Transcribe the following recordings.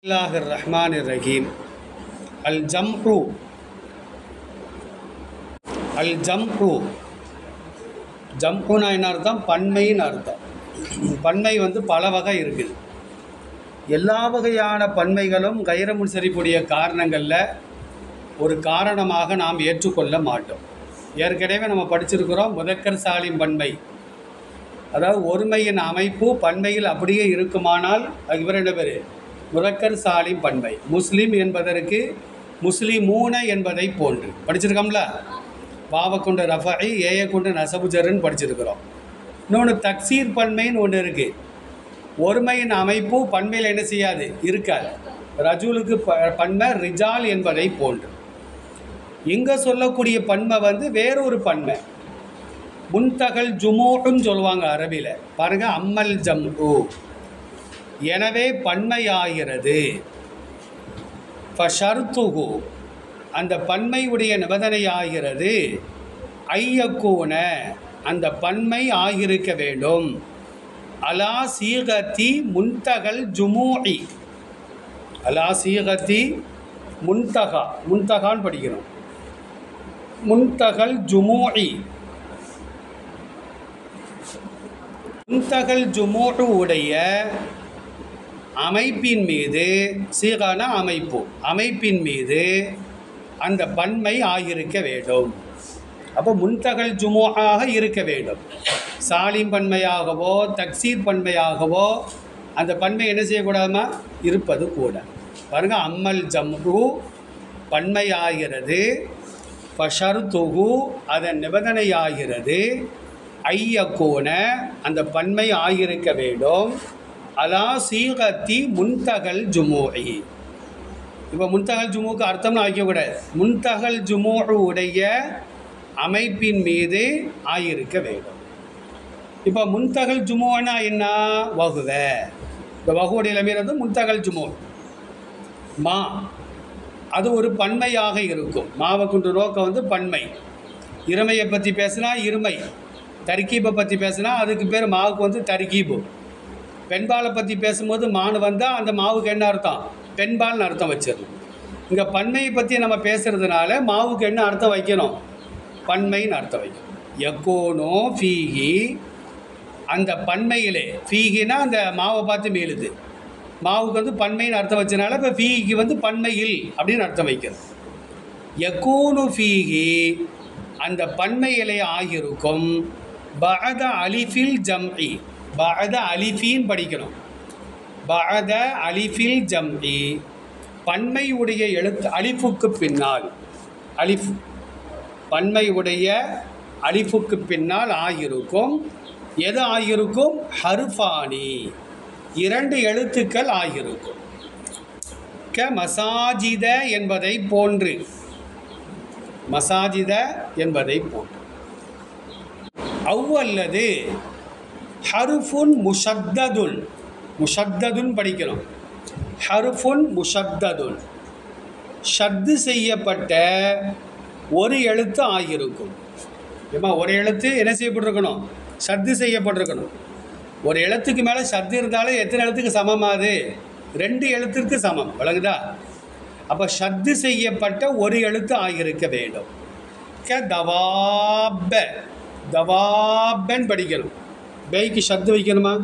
அல்லாஹ் ரஹ்மான் ரஹீம் அல் ஜம்ஹு அல் ஜம்ஹு ஜம்ஹுனா என்ன அர்த்தம் பன்மைன்னு அர்த்தம் பன்மை வந்து பல வகை இருக்குது எல்லா வகையான பன்மைகளும் கைர முன்சரிப்புடைய காரணங்களில் ஒரு காரணமாக நாம் ஏற்றுக்கொள்ள மாட்டோம் ஏற்கனவே நம்ம படிச்சிருக்கிறோம் முதக்கர் சாலிம் பன்மை அதாவது ஒருமையின் அமைப்பு பன்மையில் அப்படியே இருக்குமானால் அது இவர் என்ன பேர் முதக்கர் சாலிம் பன்மை முஸ்லீம் என்பதற்கு முஸ்லிமூன என்பதை போன்று படிச்சிருக்கோம்ல வாவை கொண்டு ரஃபை ஏயை கொண்டு நசபுஜருன்னு படிச்சிருக்கிறோம் இன்னொன்று தக்சீர் பன்மைன்னு ஒன்று இருக்குது ஒருமையின் அமைப்பு பன்மையில் என்ன செய்யாது இருக்காது ரஜூலுக்கு ப பன்மை ரிஜால் என்பதை போன்று இங்கே சொல்லக்கூடிய பன்மை வந்து வேறொரு பன்மை முன்தகல் ஜுமூன்னு சொல்லுவாங்க அரபியில் பாருங்க அம்மல் ஜம்ஹு எனவே பன்மையாகிறது ஃபஷர்துகு அந்த பன்மையுடைய நிபந்தனையாகிறது ஐயக்கூன அந்த பன்மை ஆகியிருக்க வேண்டும் அலா சீகத்தி முன்தகல் ஜுமூஇ அலா சீகத்தி முன்தகா முன்தகான்னு படிக்கணும் முன்தகல் ஜுமூஇ முன்தகல் ஜுமூடு உடைய அமைப்பின் மீது சீகான அமைப்பு அமைப்பின் மீது அந்த பன்மை ஆகியிருக்க வேண்டும் அப்போ முன்தகல் ஜுமுஆக இருக்க வேண்டும் சாலிம் பன்மையாகவோ தக்சீர் பன்மையாகவோ அந்த பன்மை என்ன செய்யக்கூடாதுமா இருப்பது கூட பாருங்க அம்மல் ஜம்ஹு பன்மையாகிறது ஃபஷர்துகு அதன் நிபந்தனையாகிறது ஐயக்கூன அந்த பன்மை ஆகியிருக்க வேண்டும் அலா சீகத்தி முன்தகல் ஜுமூஇ இப்போ முன்தகல் ஜுமுக்கு அர்த்தம்னு ஆக்கக்கூடாது முன்தகல் ஜுமூ உடைய அமைப்பின் மீது ஆகியிருக்க வேண்டும் இப்போ முன்தகல் ஜுமுன்னா என்ன வகுவ இந்த வகுவுடைய லமீர் முன்தகல் ஜுமு மா அது ஒரு பன்மையாக இருக்கும் மாவை கொண்டு நோக்கம் வந்து பன்மை இருமையை பற்றி பேசினா இருமை தர்கீபை பற்றி பேசினா அதுக்கு பேர் மாவுக்கு வந்து தர்கீபு பெண்பாலை பற்றி பேசும்போது மானு வந்தால் அந்த மாவுக்கு என்ன அர்த்தம் பெண்பால்னு அர்த்தம் வச்சிடணும் இங்கே பன்மையை பற்றி நம்ம பேசுகிறதுனால மாவுக்கு என்ன அர்த்தம் வைக்கணும் பன்மைன்னு அர்த்தம் வைக்கணும் எக்கோனோ ஃபீகி அந்த பன்மையிலே ஃபீகினா அந்த மாவை பார்த்து மேலுது மாவுக்கு வந்து பன்மைன்னு அர்த்தம் வச்சனால இப்போ ஃபீகிக்கு வந்து பன்மையில் அப்படின்னு அர்த்தம் வைக்கிறது யக்கூனு ஃபீகி அந்த பன்மையிலே ஆகியிருக்கும் பஅத அலிஃபில் ஜம்இ பஅத அலிஃபின்னு படிக்கணும் பஅத அலிஃபில் ஜம்இ பன்மையுடைய எழுத்து அலிஃபுக்கு பின்னால் அலிஃப் பன்மையுடைய அலிஃபுக்கு பின்னால் ஆகியிருக்கும் எது ஆகியிருக்கும் ஹர்ஃபானி இரண்டு எழுத்துக்கள் ஆகியிருக்கும் க மசாஜித என்பதை போன்று மசாஜித என்பதை போன்று அவ்வல்லது ஹருஃபுன் முஷத்ததுன் முஷத்ததுன் படிக்கணும் ஹருஃபுன் முஷத்ததுன் ஷத்து செய்யப்பட்ட ஒரு எழுத்து ஆகியிருக்கும் ஏமா ஒரு எழுத்து என்ன செய்யப்பட்டிருக்கணும் ஷத்து செய்யப்பட்டிருக்கணும் ஒரு எழுத்துக்கு மேலே ஷத்து இருந்தாலும் எத்தனை எழுத்துக்கு சமமாது ரெண்டு எழுத்துக்கு சமம் விளங்குதா அப்போ ஷத்து செய்யப்பட்ட ஒரு எழுத்து ஆகியிருக்க வேண்டும் க தவாப தவாபன் படிக்கணும் பேய்க்கு ஷத்து வைக்கணுமா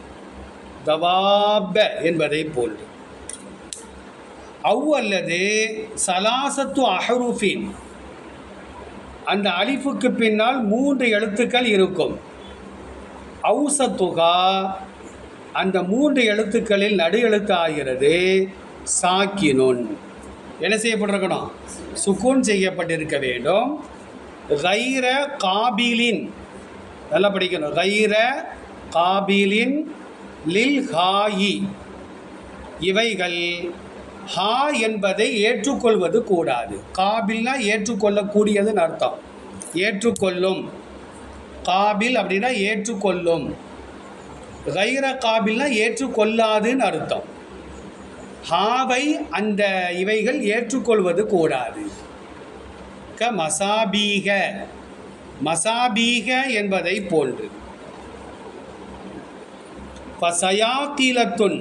தவாப என்பதை போன்று அவ் அல்லது சலாசத்து அஹரூஃபின் அந்த அலிஃபுக்கு பின்னால் மூன்று எழுத்துக்கள் இருக்கும் ஔசத்துகா அந்த மூன்று எழுத்துக்களில் நடு எழுத்து ஆகிறது சாக்கினுன் என்ன செய்யப்பட்டிருக்கணும் சுக்கூன் செய்யப்பட்டிருக்க வேண்டும் கைர காபிலின் நல்லா படிக்கணும் கைர காபிலின் லில் ஹாயி இவைகள் ஹா என்பதை ஏற்றுக்கொள்வது கூடாது காபில்னா ஏற்றுக்கொள்ளக்கூடியதுன்னு அர்த்தம் ஏற்றுக்கொள்ளும் காபில் அப்படின்னா ஏற்றுக்கொள்ளும் கைர காபில்னா ஏற்றுக்கொள்ளாதுன்னு அர்த்தம் ஹாவை அந்த இவைகள் ஏற்றுக்கொள்வது கூடாது க மசாபீக மசாபீக என்பதை போன்று ஃபசயாக்கிலத்துன்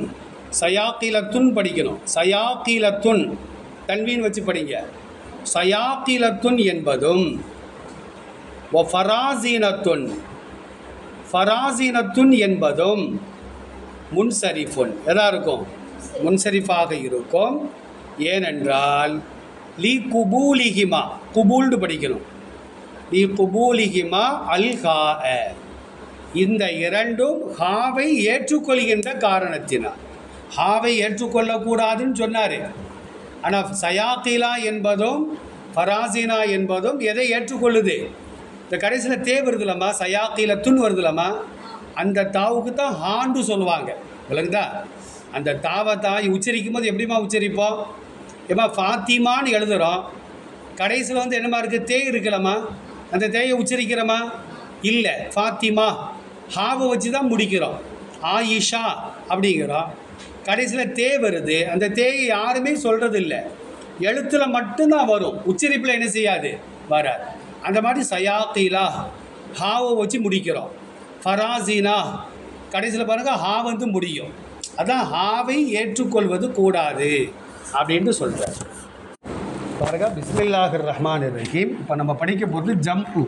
சயாக்கிலத்துன் படிக்கணும் சயாக்கிலத்துன் தன்வீன் வச்சு படிங்க சயாக்கிலத்துன் என்பதும் ஒ ஃபராசீனத்துன் ஃபராசீனத்துன் என்பதும் முன்சரிஃபுன் எதா இருக்கும் முன்சரிஃபாக இருக்கும் ஏனென்றால் லீ குபூலிஹிமா குபூல்டு படிக்கணும் லீ குபூலிஹிமா அல் ஹா இந்த இரண்டும் ஹாவை ஏற்றுக்கொள்கின்ற காரணத்தினால் ஹாவை ஏற்றுக்கொள்ளக்கூடாதுன்னு சொன்னார் ஆனால் சயாக்கிலா என்பதும் ஃபராசினா என்பதும் எதை ஏற்றுக்கொள்ளுது இந்த கடைசியில் தே வருதுலம்மா சயாக்கிலத்துன்னு வருதுலம்மா அந்த தாவுக்கு தான் ஹாண்டு சொல்லுவாங்க விளங்குதா அந்த தாவை தாய் உச்சரிக்கும் போது எப்படிம்மா உச்சரிப்போம் ஏமா ஃபாத்திமான்னு எழுதுகிறோம் கடைசியில் வந்து என்னமா இருக்குது தே இருக்கலம்மா அந்த தேயை உச்சரிக்கிறோமா இல்லை ஃபாத்திமா ஹாவை வச்சு தான் முடிக்கிறோம் ஆயிஷா அப்படிங்கிறோம் கடைசியில் தே வருது அந்த தேயை யாருமே சொல்கிறது இல்லை எழுத்தில் மட்டும்தான் வரும் உச்சரிப்பில் என்ன செய்யாது வராது அந்த மாதிரி சயாக்கீலா ஹாவை வச்சு முடிக்கிறோம் ஃபராசீனா கடைசியில் பாருங்கள் ஹா வந்து முடியும் அதான் ஹாவை ஏற்றுக்கொள்வது கூடாது அப்படின்ட்டு சொல்கிறார் பாருங்க பிஸ்மில்லாஹிர் ரஹ்மான் ரஹீம் இப்போ நம்ம படிக்க போகிறது ஜம்பு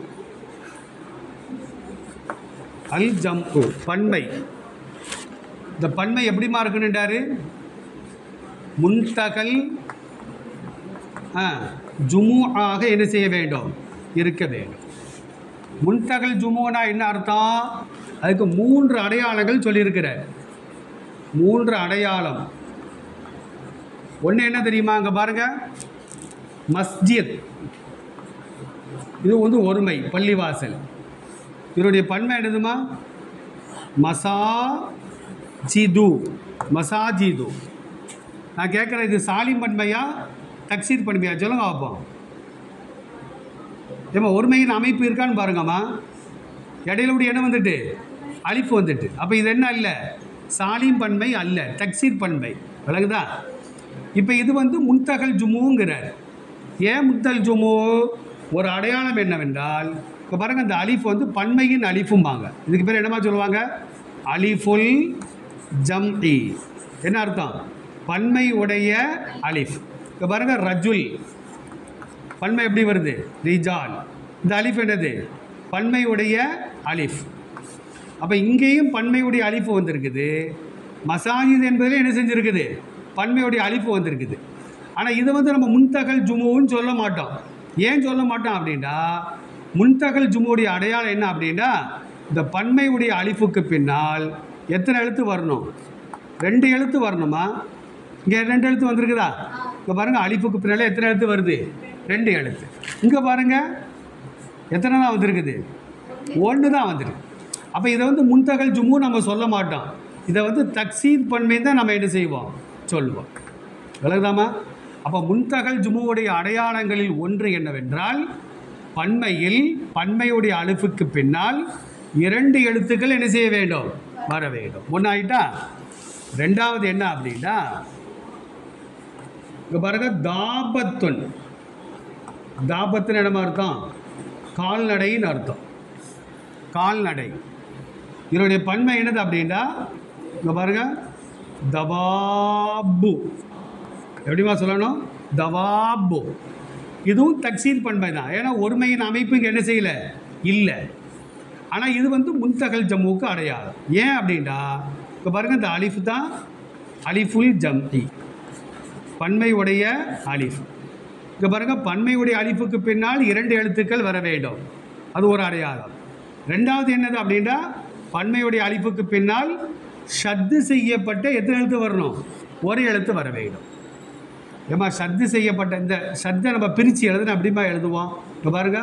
அல் ஜம்பு பன்மை இந்த பன்மை எப்படிமா இருக்குன்னுட்டாரு முன்தகல் ஆ ஜுமு ஆக என்ன செய்ய வேண்டும் இருக்க வேண்டும் முன்தகல் ஜுமுனா என்ன அர்த்தம் அதுக்கு மூன்று அடையாளங்கள் சொல்லியிருக்கிறார் மூன்று அடையாளம் ஒன்று என்ன தெரியுமா அங்கே பாருங்க மஸ்ஜித் இது வந்து ஒருமை பள்ளிவாசல் இதனுடைய பன்மை என்னதுமா மசா ஜிது மசாஜிது நான் கேட்குறேன் இது சாலிம் பன்மையா தக்சீர் பன்மையா சொல்லுங்க பார்ப்போம் ஏம்மா ஒருமையின் அமைப்பு இருக்கான்னு பாருங்கம்மா இடையில இப்படி என்ன வந்துட்டு அலிஃப் வந்துட்டு அப்போ இது என்ன அல்ல சாலிம் பன்மை அல்ல தக்சீர் பன்மை விளங்குதா இப்போ இது வந்து முன்தகல் ஜுமுங்கிறார் ஏன் முன்தல் ஜுமு ஒரு அடையாளம் என்னவென்றால் இப்போ பாருங்க இந்த அலிஃப் வந்து பன்மையின் அலிஃபும்பாங்க இதுக்கு பேர் என்னமா சொல்லுவாங்க அலிஃபுல் ஜம்இ என்ன அர்த்தம் பன்மை உடைய அலிஃப் இப்போ பாருங்க ரஜுல் பன்மை எப்படி வருது ரிஜால் இந்த அலிஃப் என்னது பன்மையுடைய அலிஃப் அப்போ இங்கேயும் பன்மையுடைய அலிஃப் வந்திருக்குது மசாஜித் என்பதில் என்ன செஞ்சுருக்குது பன்மையுடைய அலிஃப் வந்திருக்குது ஆனால் இது வந்து நம்ம முன்தகல் ஜுமுன்னு சொல்ல மாட்டோம் ஏன் சொல்ல மாட்டோம் அப்படின்னா முன்தகல் ஜுமுடைய அடையாளம் என்ன அப்படின்னா இந்த பன்மையுடைய அலிஃபுக்கு பின்னால் எத்தனை எழுத்து வரணும் ரெண்டு எழுத்து வரணுமா இங்கே ரெண்டு எழுத்து வந்திருக்குதா இங்கே பாருங்கள் அலிஃபுக்கு பின்னால் எத்தனை எழுத்து வருது ரெண்டு எழுத்து இங்கே பாருங்கள் எத்தனை தான் வந்திருக்குது ஒன்று தான் வந்துருக்கு அப்போ இதை வந்து முன்தகல் ஜும்மு நம்ம சொல்ல மாட்டோம் இதை வந்து தக்சீர் பன்மை தான் நம்ம என்ன செய்வோம் சொல்லுவோம் விலகுதாமா அப்போ முன்தகல் ஜும்முவுடைய அடையாளங்களில் ஒன்று என்னவென்றால் பன்மையில் பன்மையுடைய அழுப்புக்கு பின்னால் இரண்டு எழுத்துக்கள் என்ன செய்ய வேண்டும் வர வேண்டும் ஒன்று ஆயிட்டா ரெண்டாவது என்ன அப்படின்னா இங்கே பாருங்க தாபத்துன் தாபத்துன்னு என்னமா அர்த்தம் கால்நடைன்னு அர்த்தம் கால்நடை இதனுடைய பன்மை என்னது அப்படின்னா இங்கே பாருங்க தவாபு எப்படிமா சொல்லணும் தவாபு இதுவும் தக்சீர் பன்மை தான் ஏன்னா ஒருமையின் அமைப்பு இங்கே என்ன செய்யலை இல்லை ஆனால் இது வந்து முன்தகல் ஜம்முவுக்கு அடையாளம் ஏன் அப்படின்னா இப்போ பாருங்கள் இந்த அலிஃப் தான் அலிஃபுல் ஜம்இ பன்மை உடைய அலிஃப் இங்கே பாருங்கள் பன்மையுடைய அலிஃபுக்கு பின்னால் இரண்டு எழுத்துக்கள் வர வேண்டும் அது ஒரு அடையாளம் ரெண்டாவது என்னது அப்படின்னா பன்மையுடைய அலிஃபுக்கு பின்னால் ஷத்து செய்யப்பட்ட எத்தனை எழுத்து வரணும் ஒரு எழுத்து வர வேண்டும் ஏமா ஷத்து செய்யப்பட்ட இந்த ஷத்தை நம்ம பிரித்து எழுதுனா அப்படிமா எழுதுவோம் இப்போ பாருங்க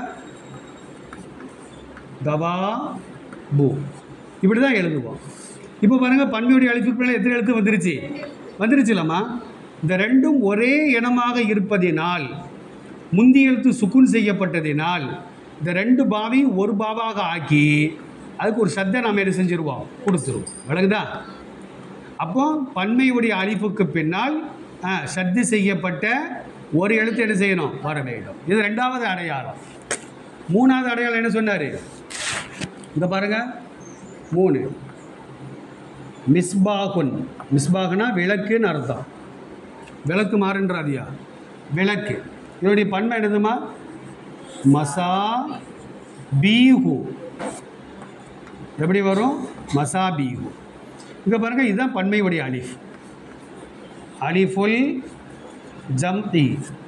தவா பூ இப்படி தான் எழுதுவோம் இப்போ பாருங்கள் பன்மையுடைய அழிப்புக்கு மேலே எத்தனை எழுத்து வந்துருச்சு வந்துருச்சுலம்மா இந்த ரெண்டும் ஒரே இனமாக இருப்பதினால் முந்தி எழுத்து சுக்குன் செய்யப்பட்டதினால் இந்த ரெண்டு பாவையும் ஒரு பாவாக ஆக்கி அதுக்கு ஒரு சத்தை நாம் என்ன செஞ்சுருவோம் கொடுத்துருவோம் விளங்குதா அப்போ பன்மையுடைய அழிப்புக்கு பின்னால் ஆ, சத்து செய்யப்பட்ட ஒரு எழுத்து என்ன செய்யணும் வர வேண்டும் இது ரெண்டாவது அடையாளம் மூணாவது அடையாளம் என்ன சொன்னார் இந்த பாருங்க மூணு மிஸ்பாகுன் மிஸ்பாகுனா விளக்குன்னு அர்த்தம் விளக்கு மாறுன்றாதியா விளக்கு இதனுடைய பன்மை என்னதுமா மசா பீஹு எப்படி வரும் மசா பீஹு இங்கே பாருங்கள் இதுதான் பன்மையுடைய அலிஃப் அலிஃபுல் ஜம்தி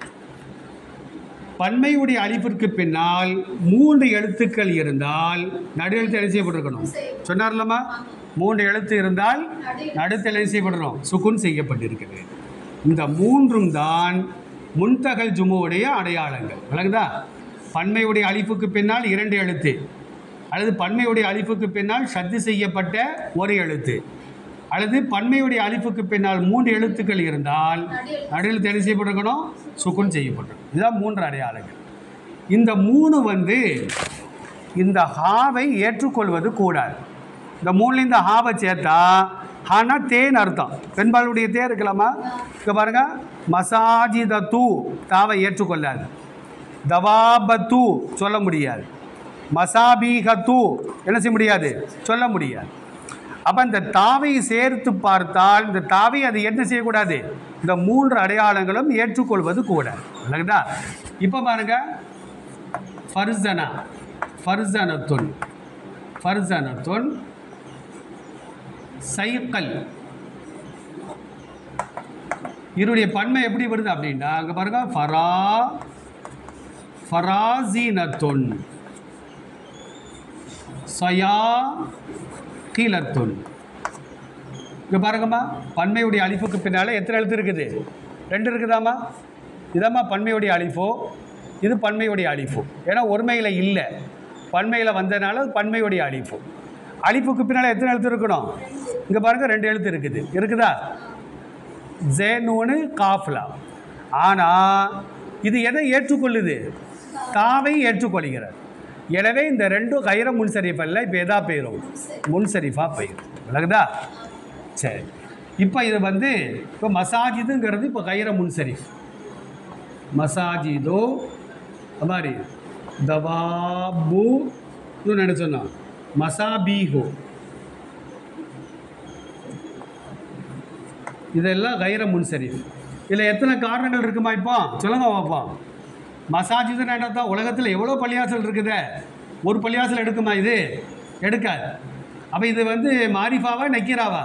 பன்மையுடைய அலிஃபிற்கு பின்னால் மூன்று எழுத்துக்கள் இருந்தால் நடு எழுத்து என்ன செய்யப்பட்டிருக்கணும் சொன்னார்லம்மா மூன்று எழுத்து இருந்தால் நடுத்து என்ன செய்யப்படணும் சுக்குன் செய்யப்பட்டிருக்கிறது இந்த மூன்றும் தான் முன்தகல் ஜுமுவுடைய அடையாளங்கள் விளங்குதா பன்மையுடைய அலிஃபுக்கு பின்னால் இரண்டு எழுத்து அல்லது பன்மையுடைய அலிஃபுக்கு பின்னால் சத்து செய்யப்பட்ட ஒரு எழுத்து அல்லது பன்மையுடைய அலிஃபுக்கு பின்னால் மூன்று எழுத்துக்கள் இருந்தால் நடுவில் என்ன செய்யப்பட்டிருக்கணும் சுக்குன் செய்யப்பட்டிருக்கும் இதுதான் மூன்று அடையாளங்கள் இந்த மூணு வந்து இந்த ஹாவை ஏற்றுக்கொள்வது கூடாது இந்த மூணுல இந்த ஹாவை சேர்த்தா ஹானா தேன் அர்த்தம் பெண்பாளுடைய தே இருக்கலாமா இங்கே பாருங்க மசாஜித தூ தாவை ஏற்றுக்கொள்ளாது தவாபத்து சொல்ல முடியாது மசாபீகத்து என்ன செய்ய முடியாது சொல்ல முடியாது அப்போ இந்த தாவை சேர்த்து பார்த்தால் இந்த தாவை அது என்ன செய்யக்கூடாது இந்த மூன்று அடையாளங்களும் ஏற்றுக்கொள்வது கூட இல்லைங்களா இப்போ பாருங்க ஃபர்சனா ஃபர்சனத்துன் ஃபர்சனத்துன் சைக்கல் இதனுடைய பன்மை எப்படி வருது அப்படின்னா அங்கே பாருங்க ஃபரா ஃபராசீனத்துன் சயா கீழத்துன் இங்கே பாருங்கம்மா பன்மையுடைய அழிப்புக்கு பின்னால் எத்தனை எழுத்து இருக்குது ரெண்டு இருக்குதாம்மா இதாம்மா பன்மையுடைய அழிப்போ இது பன்மையுடைய அழிப்பு ஏன்னா ஒருமையில் இல்லை பன்மையில் வந்ததுனால அது பன்மையுடைய அழிப்பு அழிப்புக்கு பின்னால் எத்தனை எழுத்து இருக்கணும் இங்கே பாருங்கள் ரெண்டு எழுத்து இருக்குது இருக்குதா ஜேனூனு காஃப்லா ஆனால் இது எதை ஏற்றுக்கொள்ளுது தாவை ஏற்றுக்கொள்கிறது எனவே இந்த ரெண்டும் கைர முன்சரிஃப் அல்ல இப்போ எதா போயிடும் முன்சரிஃபாக போயிடும் விளக்குதா சரி இப்போ இது வந்து இப்போ மசாஜிதுங்கிறது இப்போ கைர முன்சரிஃப் மசாஜிதோ அது மாதிரி தவாபு இது என்ன சொன்னோம் மசாபீஹோ இதெல்லாம் கைர முன்சரிஃப் இதில் எத்தனை காரணங்கள் இருக்குமா இப்போ சொல்லுங்க பார்ப்போம் மசாஜிது தான் உலகத்தில் எவ்வளோ பள்ளியாசல் இருக்குதே ஒரு பள்ளியாசல் எடுக்குமா இது எடுக்காது அப்போ இது வந்து மாரிஃபாவா நக்கீராவா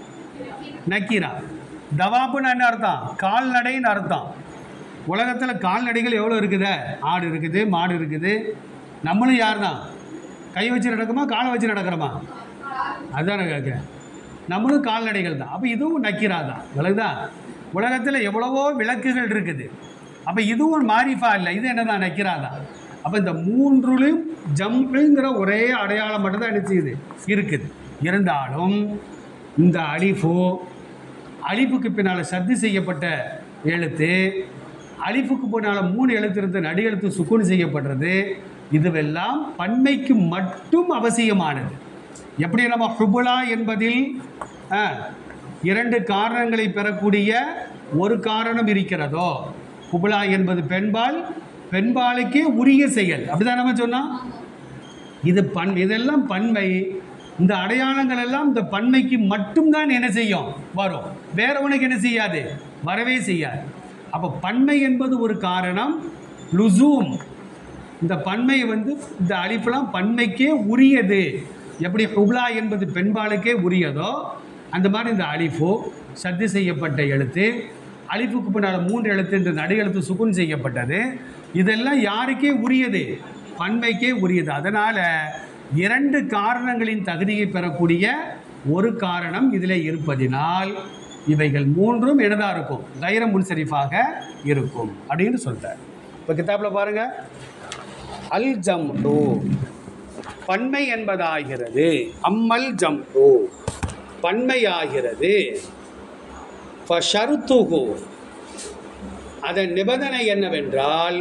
நக்கீரா தவாப்புன்னு என்ன அர்த்தம் கால்நடைன்னு அர்த்தம் உலகத்தில் கால்நடைகள் எவ்வளோ இருக்குதே ஆடு இருக்குது மாடு இருக்குது நம்மளும் யார் தான் கை வச்சு நடக்குமா காலை வச்சு நடக்கிறோமா அதுதான் நான் கேட்குறேன் நம்மளும் கால்நடைகள் தான் அப்போ இதுவும் நக்கீரா தான் விலகுதா உலகத்தில் எவ்வளவோ விளக்குகள் இருக்குது அப்போ இதுவும் மாரிஃபா இல்லை இது என்னதான் நக்கீரா தான் அப்போ இந்த மூன்றுலையும் ஜம்புங்கிற ஒரே அடையாளம் மட்டும்தான் என்ன செய்யுது இருக்குது இருந்தாலும் இந்த அலிஃபோ அலிஃபுக்கு பின்னால் சத்து செய்யப்பட்ட எழுத்து அலிஃபுக்கு பின்னால் மூணு எழுத்து இருந்து நடு எழுத்து சுக்குன் செய்யப்படுறது இதுவெல்லாம் பன்மைக்கு மட்டும் அவசியமானது எப்படி நம்ம ஹுபுலா என்பதில் ஆ, இரண்டு காரணங்களை பெறக்கூடிய ஒரு காரணம் இருக்கிறதோ ஹுபுலா என்பது பெண்பால் பெண்பாலுக்கே உரிய செயல் அப்படிதான் நம்ம சொன்னோம் இது பண் இதெல்லாம் பன்மை இந்த அடையாளங்கள் எல்லாம் இந்த பன்மைக்கு மட்டும்தான் என்ன செய்யும் வரும் வேறவனுக்கு என்ன செய்யாது வரவே செய்யாது அப்போ பன்மை என்பது ஒரு காரணம் லுசூம் இந்த பன்மை வந்து இந்த அழிப்பெல்லாம் பன்மைக்கே உரியது எப்படி ஹுப்லா என்பது பெண்பாலுக்கே உரியதோ அந்த மாதிரி இந்த அலிஃபோ சத்து செய்யப்பட்ட எழுத்து அலிஃபுக்கு பின்னால் மூன்று எழுத்து இந்த நடு எழுத்து சுகுன் செய்யப்பட்டது இதெல்லாம் யாருக்கே உரியது பன்மைக்கே உரியது அதனால் இரண்டு காரணங்களின் தகுதியை பெறக்கூடிய ஒரு காரணம் இதில் இருப்பதினால் இவைகள் மூன்றும் என்னதாக இருக்கும் கைர முன்சரிஃபாக இருக்கும் அப்படின்னு சொல்லிட்டார் இப்போ கிதாப்பில் பாருங்கள் அல் ஜம்டு பன்மை என்பதாகிறது அம்மல் ஜம்டு பன்மையாகிறது ஃபஷருத்துகு அதன் நிபந்தனை என்னவென்றால்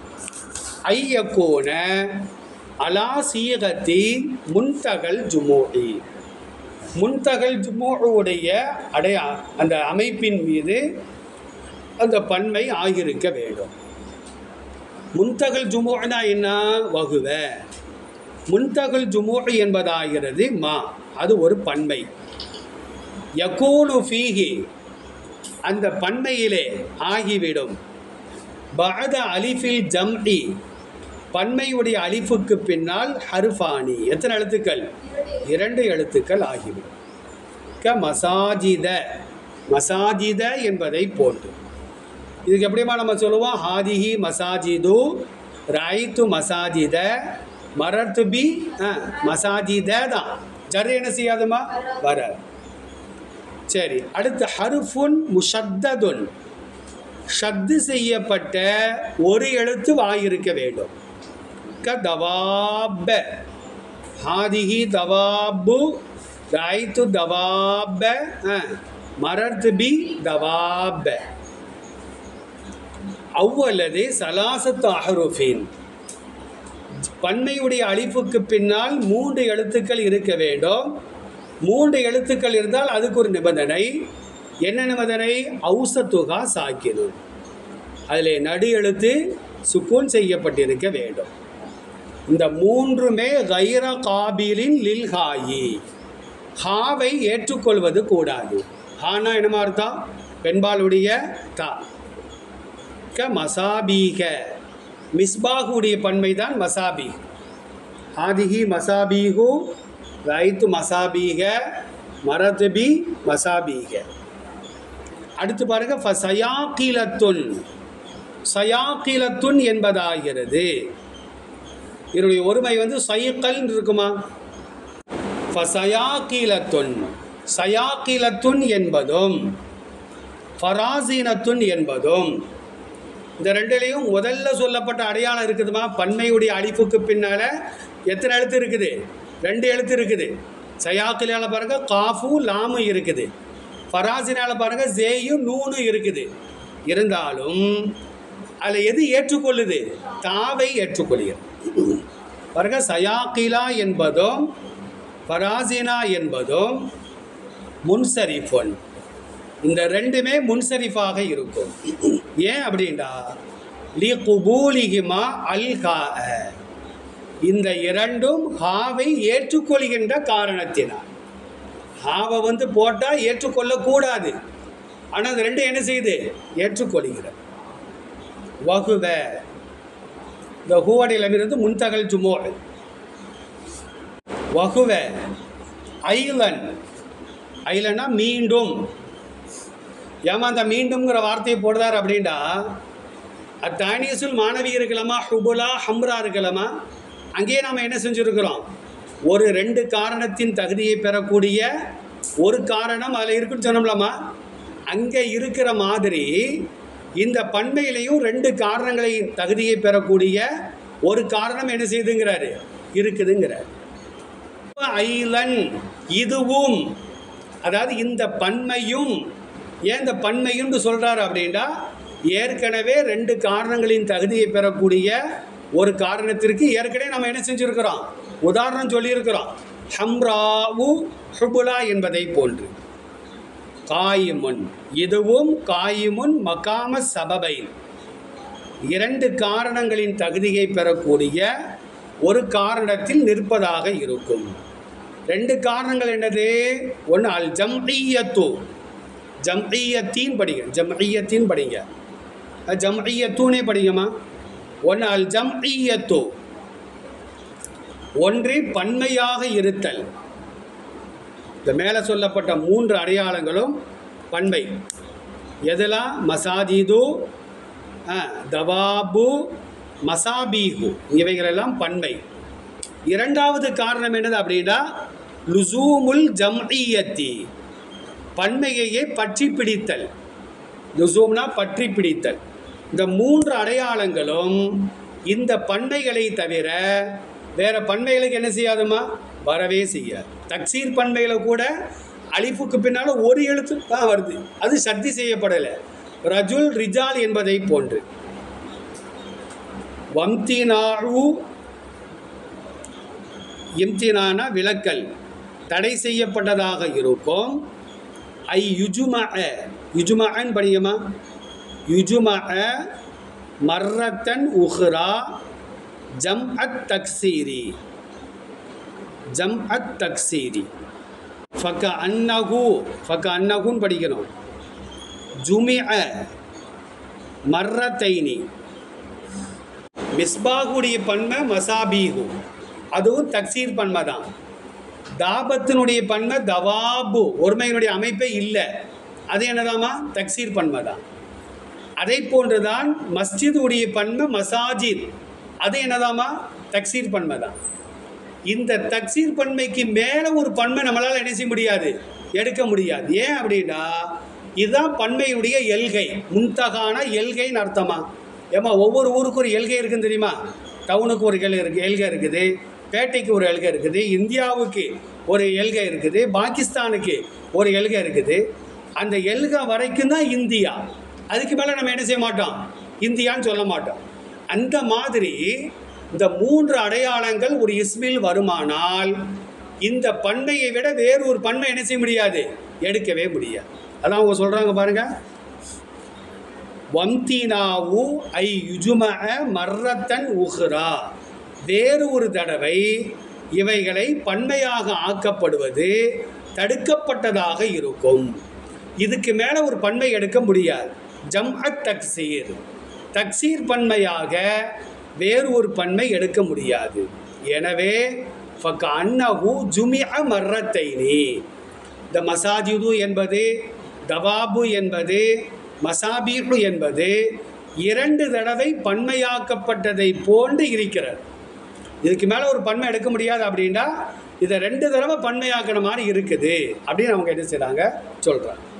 ஐயக்கோன அலா சீகத்தி முன்தகல் ஜுமூடி முன்தகல் ஜுமூடைய அடையா அந்த அமைப்பின் மீது அந்த பன்மை ஆகியிருக்க வேண்டும் முன்தகல் ஜுமூனா என்ன வகுவ முன்தகல் ஜுமூ என்பதாகிறது மா அது ஒரு பன்மை யகூனு ஃபீஹி அந்த பன்மையிலே ஆகிவிடும் பஅத அலிஃபில் ஜம்இ பன்மையுடைய அலிஃபுக்கு பின்னால் ஹர்ஃபானி எத்தனை எழுத்துக்கள் இரண்டு எழுத்துக்கள் ஆகிவிடும் க மசாஜித மசாஜித என்பதை போன்று இதுக்கு எப்படிமா நம்ம சொல்லுவோம் ஹாதிஹி மசாஜிது ரைத்து மசாஜித மரத்து பி மசாஜித தான் ஜர் என்ன செய்யாதுமா வர சரி அடுத்து ஹருஃபுன் முஷத்ததுன் ஷத்து செய்யப்பட்ட ஒரு எழுத்து வாயிருக்க வேண்டும் க தவாப ஹாதிஹி தவாபு ரைத்து தவாப மரத்து பி தவாப அவ்வல்லது சலாசத்து அஹருஃபின் பன்மையுடைய அழிப்புக்கு பின்னால் மூன்று எழுத்துக்கள் இருக்க வேண்டும் மூன்று எழுத்துக்கள் இருந்தால் அதுக்கு ஒரு நிபந்தனை என்ன நிபந்தனை ஔசத்துகா சாக்கினும் அதில் நடு எழுத்து சுக்கூன் செய்யப்பட்டிருக்க வேண்டும் இந்த மூன்றுமே கைர காபிலின் லில் ஹாயி ஹாவை ஏற்றுக்கொள்வது கூடாது ஹானா என்னமா அர்த்தம் பெண்பாலுடைய தா க மசாபீக மிஸ்பாகுடைய பன்மை தான் மசாபி ஆதிஹி மசாபீகு ரைத்து மசாபீக மரதுபி மசாபீக அடுத்து பாருங்க ஃபசயாக்கிலத்துன் சயாக்கிலத்துன் என்பதாகிறது இதனுடைய ஒருமை வந்து சைக்கல் இருக்குமா ஃபசயாக்கிலத்துன் சயாக்கிலத்துன் என்பதும் ஃபராசீனத்துன் என்பதும் இந்த ரெண்டுலேயும் முதல்ல சொல்லப்பட்ட அடையாளம் இருக்குதுமா பன்மையுடைய அழிப்புக்கு பின்னால் எத்தனை எழுத்து இருக்குது ரெண்டு எழுத்து இருக்குது சயாக்கிலால பாருங்க காஃபு லாமு இருக்குது ஃபராசினால பாருங்க ஜேயும் நூனும் இருக்குது இருந்தாலும் அதில் எது ஏற்றுக்கொள்ளுது தாவை ஏற்றுக்கொள்கிறது பாருங்க சயாக்கிலா என்பதும் ஃபராசினா என்பதும் முன்சரிஃபொன் இந்த ரெண்டுமே முன்சரிஃபாக இருக்கும் ஏன் அப்படின்டா லி குபூலிகிமா அல் ஹா இந்த இரண்டும் ஹாவை ஏற்றுக்கொள்கின்ற காரணத்தினால் ஹாவை வந்து போட்டால் ஏற்றுக்கொள்ளக்கூடாது ஆனால் அந்த ரெண்டும் என்ன செய்யுது ஏற்றுக்கொள்கிறது வகுவ இந்த ஹூவடையிலிருந்து முன்தகல் ஜுமோ வகுவ ஐலன் ஐலன்னா மீண்டும் ஏமா அந்த மீண்டும்ங்கிற வார்த்தையை போடுறார் அப்படின்டா அத்தானியசுல் மாணவி இருக்கலாமா ஹுபுலா ஹம்ரா இருக்கலாமா அங்கேயே நாம் என்ன செஞ்சுருக்கிறோம் ஒரு ரெண்டு காரணத்தின் தகுதியை பெறக்கூடிய ஒரு காரணம் அதில் இருக்குன்னு சொன்னோம்லாமா அங்கே இருக்கிற மாதிரி இந்த பண்பையிலையும் ரெண்டு காரணங்களை தகுதியை பெறக்கூடிய ஒரு காரணம் என்ன செய்யுதுங்கிறாரு இருக்குதுங்கிறார் ஐலன் இதுவும் அதாவது இந்த பன்மையும் ஏன் இந்த பன்மையும்னு சொல்கிறாரு அப்படின்னா ஏற்கனவே ரெண்டு காரணங்களின் தகுதியை பெறக்கூடிய ஒரு காரணத்திற்கு ஏற்கனவே நம்ம என்ன செஞ்சுருக்கிறோம் உதாரணம் சொல்லியிருக்கிறோம் ஹம்ராவு ஹுபுலா என்பதை போன்று காயிமுன் இதுவும் காயிமுன் மகாம சபபை இரண்டு காரணங்களின் தகுதியை பெறக்கூடிய ஒரு காரணத்தில் நிற்பதாக இருக்கும் ரெண்டு காரணங்கள் என்னது ஒன்று அல் ஜம்இயத்து ஜம்இயத்தின் படிங்க ஜம்இயத்தின் படிங்க ஜம்இயத்தூனே படிங்கம்மா ஒன்று அல் ஜம்இயத்து ஒன்று பன்மையாக இருத்தல் இந்த மேலே சொல்லப்பட்ட மூன்று அடையாளங்களும் பன்மை எதெல்லாம் மசாஜிது தவாபு மசாபீகு இவைகளெல்லாம் பன்மை இரண்டாவது காரணம் என்னது அப்படின்னா லுசூமுல் ஜம்இயத்தி பன்மையையே பற்றி பிடித்தல் லுசூம்னா பற்றி பிடித்தல் இந்த மூன்று அடையாளங்களும் இந்த பன்மைகளை தவிர வேற பன்மைகளுக்கு என்ன செய்யாதுமா வரவே செய்யாது தக்சீர் பன்மைகளை கூட அலிஃபுக்கு பின்னால் ஒரு எழுத்து தான் வருது அது சக்தி செய்யப்படலை ரஜுல் ரிஜால் என்பதை போன்று வம்தினாழு இம்தினான விளக்கல் தடை செய்யப்பட்டதாக இருக்கும் ஐ யுஜும யுஜுமன் படியுமா யுஜும மர்ரத்தன் உஹ்ரா ஜம் அத் தக்சீரி ஜம் அத் தக்சீரி ஃபக்க அன்னகு ஃபக்க அன்னகுன்னு படிக்கணும் ஜுமிஅ மர்ரத்தைனி மிஸ்பாகுடைய பன்மை மசாபீகு அதுவும் தக்சீர் பன்மை தான் தாபத்தினுடைய பன்மை தவாபு ஒருமையினுடைய அமைப்பே இல்லை அது என்னதாமா தக்சீர் பன்மை தான் அதை போன்றுதான் மஸ்ஜித் உடைய பன்மை மசாஜித் அது என்னதாமா தக்சீர் பன்மை தான் இந்த தக்சீர் பன்மைக்கு மேலே ஒரு பன்மை நம்மளால் என்ன செய்ய முடியாது எடுக்க முடியாது ஏன் அப்படின்னா இதுதான் பன்மையுடைய எல்கை முன்தகான எல்கைன்னு அர்த்தமா ஏமா ஒவ்வொரு ஊருக்கு ஒரு எல்கை இருக்குன்னு தெரியுமா டவுனுக்கு ஒரு எல் இருக்கு எல்கை இருக்குது பேட்டைக்கு ஒரு எல்கை இருக்குது இந்தியாவுக்கு ஒரு எல்கை இருக்குது பாகிஸ்தானுக்கு ஒரு எல்கை இருக்குது அந்த எல்கை வரைக்கும் தான் இந்தியா அதுக்கு மேலே நம்ம என்ன செய்ய மாட்டோம் இந்தியான்னு சொல்ல மாட்டோம் அந்த மாதிரி இந்த மூன்று அடையாளங்கள் ஒரு இஸ்மில் வருமானால் இந்த பன்மையை விட வேறு ஒரு பன்மை என்ன செய்ய முடியாது எடுக்கவே முடியாது அதான் அவங்க சொல்கிறாங்க பாருங்க வம்தினாவு ஐ யுஜும மர்ரத்தன் உஹ்ரா வேறு ஒரு தடவை இவைகளை பன்மையாக ஆக்கப்படுவது தடுக்கப்பட்டதாக இருக்கும் இதுக்கு மேலே ஒரு பன்மை எடுக்க முடியாது ஜம் அட் தக்சீர் தக்சீர் பன்மையாக வேறு ஒரு பன்மை எடுக்க முடியாது எனவே ஃபக்க அன்னஹு ஜுமிஅ மர்ரத்தைனி இந்த மசாஜிது என்பது தவாபு என்பது மசாபீஹு என்பது இரண்டு தடவை பன்மையாக்கப்பட்டதை போன்று இருக்கிறது இதுக்கு மேலே ஒரு பன்மை எடுக்க முடியாது அப்படின்னா இதை ரெண்டு தடவை பன்மையாக்கின மாதிரி இருக்குது அப்படின்னு அவங்க என்ன செய்கிறாங்க சொல்கிறாங்க